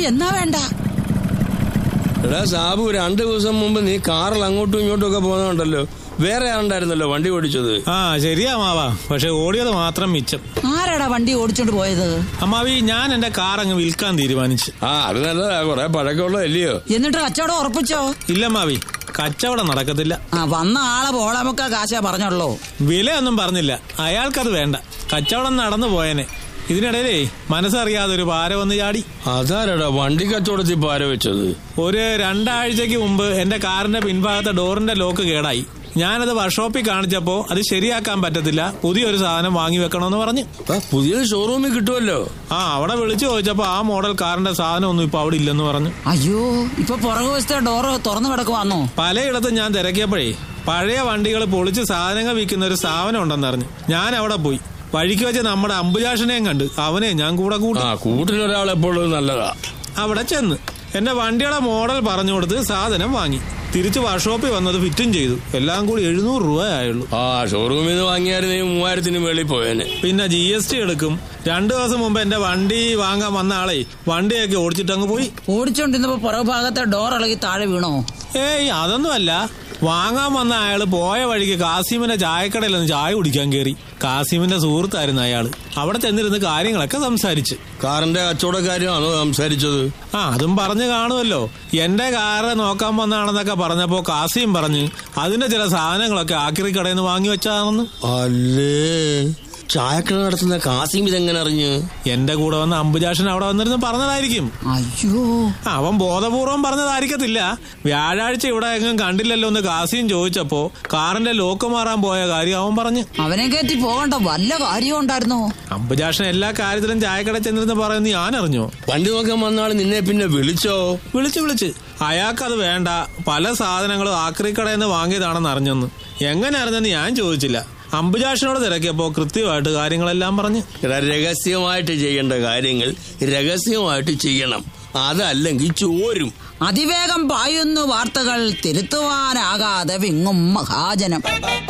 എന്നാ വേണ്ട എടാ സാബു രണ്ടു ദിവസം മുമ്പ് നീ കാറിൽ അങ്ങോട്ടും ഇങ്ങോട്ടും ഒക്കെ പോകുന്നുണ്ടല്ലോ വേറെ ആളുണ്ടായിരുന്നല്ലോ വണ്ടി ഓടിച്ചത് ആ ശരിയാ മാവാ പക്ഷെ ഓടിയത് മാത്രം മിച്ചം ആരാടാ വണ്ടി ഓടിച്ചോണ്ട് പോയത് അമ്മാവി ഞാൻ എന്റെ കാർ അങ്ങ് വിൽക്കാൻ തീരുമാനിച്ചു ആ അത് നല്ലതാ കൊറേ പഴക്കമുള്ളതല്ലയോ എന്നിട്ട് കച്ചവടം ഉറപ്പിച്ചോ ഇല്ല മാവി കച്ചവടം നടക്കത്തില്ല ആ വന്ന ആളെ പോളാമൊക്കെ കാശാ പറഞ്ഞുള്ളൂ വിലയൊന്നും പറഞ്ഞില്ല അയാൾക്കത് വേണ്ട കച്ചവടം നടന്നു പോയേനെ ഇതിനിടയിലേ മനസ്സറിയാതെ ഒരു പാര വന്ന് ചാടി അതാരടാ വണ്ടി കച്ചവടത്തിൽ പാര വെച്ചത് ഒരു രണ്ടാഴ്ചക്ക് മുമ്പ് എന്റെ കാറിന്റെ പിൻഭാഗത്തെ ഡോറിന്റെ ലോക്ക് കേടായി ഞാനത് വർക്ക്ഷോപ്പിൽ കാണിച്ചപ്പോ അത് ശരിയാക്കാൻ പറ്റത്തില്ല പുതിയൊരു സാധനം വാങ്ങി വെക്കണമെന്ന് പറഞ്ഞു ആ, പുതിയത് ഷോറൂമിൽ കിട്ടുമല്ലോ ആ അവിടെ വിളിച്ചു ചോദിച്ചപ്പോ ആ മോഡൽ കാറിന്റെ സാധനം ഒന്നും ഇപ്പൊ അവിടെ ഇല്ലെന്ന് പറഞ്ഞു അയ്യോ ഇപ്പൊ പുറകുവശത്തെ ഡോറ് തുറന്നു കിടക്കുവാന്നോ പലയിടത്തും ഞാൻ തിരക്കിയപ്പോഴേ പഴയ വണ്ടികൾ പൊളിച്ച് സാധനങ്ങൾ വിൽക്കുന്ന ഒരു സ്ഥാപനം ഉണ്ടെന്നറിഞ്ഞു ഞാൻ അവിടെ പോയി വഴിക്ക് വെച്ച് നമ്മുടെ അമ്പുജാഷനെയും കണ്ട് അവനെ ഞാൻ കൂടെ കൂട്ടി ആ കൂട്ടിലൊരാൾ എപ്പോഴും നല്ലതാ അവിടെ ചെന്ന് എന്റെ വണ്ടിയുടെ മോഡൽ പറഞ്ഞു കൊടുത്ത് സാധനം വാങ്ങി തിരിച്ച് വർക്ക്ഷോപ്പിൽ വന്നത് ഫിറ്റും ചെയ്തു എല്ലാം കൂടി എഴുന്നൂറ് രൂപ ആയുള്ളൂ ആ ഷോറൂമിൽ നിന്ന് വാങ്ങിയായിരുന്നെങ്കിൽ മൂവായിരത്തിന് വെളിയിൽ പോയേനെ പിന്നെ ജി എസ് ടി എടുക്കും രണ്ടു ദിവസം മുമ്പ് എന്റെ വണ്ടി വാങ്ങാൻ വന്ന ആളെ വണ്ടിയൊക്കെ ഓടിച്ചിട്ട് അങ്ങ് പോയി ഓടിച്ചോണ്ടിരുന്നപ്പോ പുറകുഭാഗത്തെ ഡോർ ഇളകി താഴെ വീണോ ഏയ് അതൊന്നുമല്ല വാങ്ങാൻ വന്ന അയാള് പോയ വഴിക്ക് കാസിമിന്റെ ചായക്കടയിൽ നിന്ന് ചായ കുടിക്കാൻ കയറി കാസിമിന്റെ സുഹൃത്തായിരുന്നു അയാള് അവിടെ ചെന്നിരുന്ന് കാര്യങ്ങളൊക്കെ സംസാരിച്ച് കാറിന്റെ കച്ചവടക്കാരുമാണോ സംസാരിച്ചത് ആ അതും പറഞ്ഞു കാണുമല്ലോ എന്റെ കാറ് നോക്കാൻ വന്നാണെന്നൊക്കെ പറഞ്ഞപ്പോ കാസിം പറഞ്ഞ് അതിന്റെ ചില സാധനങ്ങളൊക്കെ ആക്രി കടയിൽ നിന്ന് വാങ്ങി വെച്ചതാണെന്ന് അല്ലേ ചായക്കട നടത്തുന്ന കാസിം ഇതെങ്ങനെ അറിഞ്ഞ് എന്റെ കൂടെ വന്ന അമ്പുജാഷൻ അവിടെ വന്നിരുന്ന് പറഞ്ഞതായിരിക്കും അയ്യോ അവൻ ബോധപൂർവം പറഞ്ഞതായിരിക്കത്തില്ല വ്യാഴാഴ്ച ഇവിടെ എങ്ങും കണ്ടില്ലല്ലോ എന്ന് കാസിയും ചോദിച്ചപ്പോ കാറിന്റെ ലോക്ക് മാറാൻ പോയ കാര്യം അവൻ പറഞ്ഞു അവനെ കയറ്റി പോകണ്ട വല്ല കാര്യവും ഉണ്ടായിരുന്നോ അമ്പുജാഷൻ എല്ലാ കാര്യത്തിലും ചായക്കട ചെന്നിരുന്ന് പറയുന്നത് ഞാൻ അറിഞ്ഞു വണ്ടി നോക്കാൻ വന്നാൾ നിന്നെ പിന്നെ വിളിച്ചോ വിളിച്ച് വിളിച്ച് അയാൾക്കത് വേണ്ട പല സാധനങ്ങളും ആക്രിക്കടയിൽ നിന്ന് വാങ്ങിയതാണെന്ന് അറിഞ്ഞെന്ന് എങ്ങനെ അറിഞ്ഞെന്ന് ഞാൻ ചോദിച്ചില്ല അമ്പുജാഷനോട് തിരക്കിയപ്പോ കൃത്യമായിട്ട് കാര്യങ്ങളെല്ലാം പറഞ്ഞു എടാ, രഹസ്യമായിട്ട് ചെയ്യേണ്ട കാര്യങ്ങൾ രഹസ്യമായിട്ട് ചെയ്യണം അതല്ലെങ്കിൽ ചോരും അതിവേഗം പായുന്നു വാർത്തകൾ തിരുത്തുവാനാകാതെ വിങ്ങും മഹാജനം